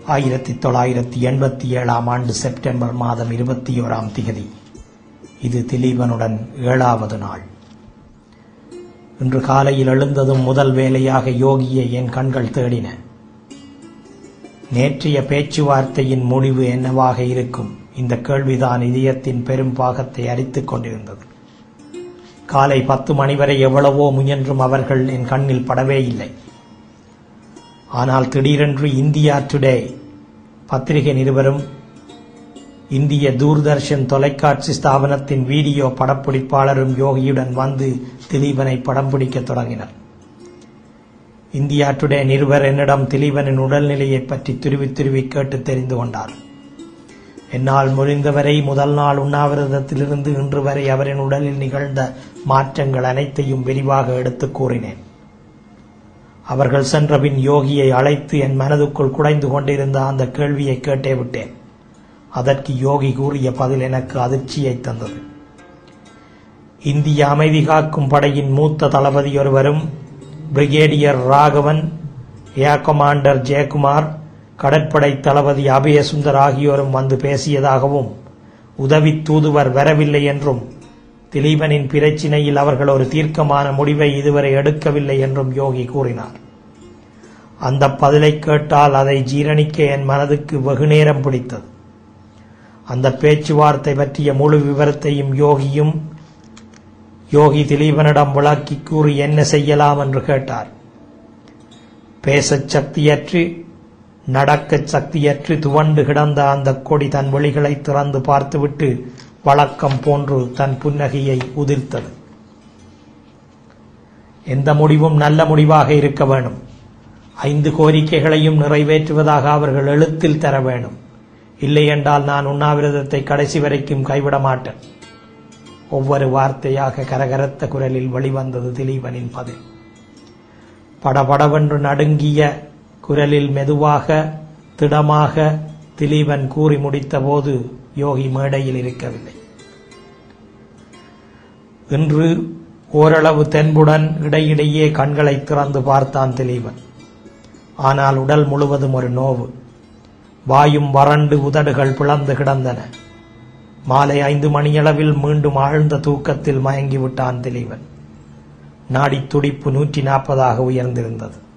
ஆயிரத்தி தொள்ளாயிரத்தி எண்பத்தி ஏழாம் ஆண்டு செப்டம்பர் மாதம் இருபத்தி ஓராம் திகதி இது திலீபனுடன் ஏழாவது நாள் இன்று காலையில் எழுந்ததும் முதல் வேலையாக யோகியை என் கண்கள் தேடின நேற்றைய பேச்சுவார்த்தையின் முடிவு என்னவாக இருக்கும் இந்த கேள்விதான் இதயத்தின் பெரும் பாகத்தை அரித்துக் கொண்டிருந்தது காலை பத்து மணி வரை எவ்வளவோ முயன்றும் அவர்கள் என் கண்ணில் படவே இல்லை ஆனால் திடீரென்று இந்தியா டுடே பத்திரிகை நிருபரும் இந்திய தூர்தர்ஷன் தொலைக்காட்சி ஸ்தாபனத்தின் வீடியோ படப்பிடிப்பாளரும் யோகியுடன் வந்து திலீபனை படம் பிடிக்கத் தொடங்கினர் இந்தியா டுடே நிருபர் என்னிடம் திலீபனின் உடல்நிலையை பற்றி துருவி துருவி கேட்டு தெரிந்து கொண்டார் என்னால் முடிந்தவரை முதல் நாள் உண்ணாவிரதத்திலிருந்து இன்று வரை அவரின் உடலில் நிகழ்ந்த மாற்றங்கள் அனைத்தையும் விரிவாக எடுத்துக் கூறினேன் அவர்கள் சென்றபின் யோகியை அழைத்து என் மனதுக்குள் குடைந்து கொண்டிருந்த அந்த கேள்வியை கேட்டே விட்டேன் அதற்கு யோகி கூறிய பதில் எனக்கு அதிர்ச்சியை தந்தது இந்திய அமைதி காக்கும் படையின் மூத்த தளபதி ஒருவரும் brigadier Raghavan air commander Jayakumar கடற்படை தளபதி அபயசுந்தர் ஆகியோரும் வந்து பேசியதாகவும் உதவி தூதுவர் வரவில்லை என்றும் திலீபனின் பிரச்சினையில் அவர்கள் ஒரு தீர்க்கமான முடிவை இதுவரை எடுக்கவில்லை என்றும் யோகி கூறினார் அந்த பதிலை கேட்டால் அதை ஜீரணிக்க என் மனதுக்கு வெகுநேரம் பிடித்தது அந்த பேச்சுவார்த்தை பற்றிய முழு விவரத்தையும் யோகியும் யோகி திலீபனிடம் விளக்கி கூறி என்ன செய்யலாம் என்று கேட்டார் பேசச் சக்தியற்று நடக்கச் சக்தியற்று துவண்டு கிடந்த அந்த கொடி தன் வெளிகளை திறந்து பார்த்துவிட்டு வழக்கம் போன்று தன் புன்னகையை உதிர்த்தது எந்த முடிவும் நல்ல முடிவாக இருக்க வேணும் ஐந்து கோரிக்கைகளையும் நிறைவேற்றுவதாக அவர்கள் எழுத்தில் தர வேணும் இல்லையென்றால் நான் உண்ணாவிரதத்தை கடைசி வரைக்கும் கைவிட மாட்டேன் ஒவ்வொரு வார்த்தையாக கரகரத்த குரலில் வெளிவந்தது திலீபனின் பதில் படபடவென்று நடுங்கிய குரலில் மெதுவாக திடமாக திலீபன் கூறி முடித்தபோது யோகி மேடையில் இருக்கவில்லை இன்று ஓரளவு தென்புடன் இடையிடையே கண்களை திறந்து பார்த்தான் திலீபன் ஆனால் உடல் முழுவதும் ஒரு நோவு வாயும் வறண்டு உதடுகள் பிளந்து கிடந்தன மாலை ஐந்து மணியளவில் மீண்டும் ஆழ்ந்த தூக்கத்தில் மயங்கிவிட்டான் திலீபன் நாடி துடிப்பு நூற்றி நாற்பதாக உயர்ந்திருந்தது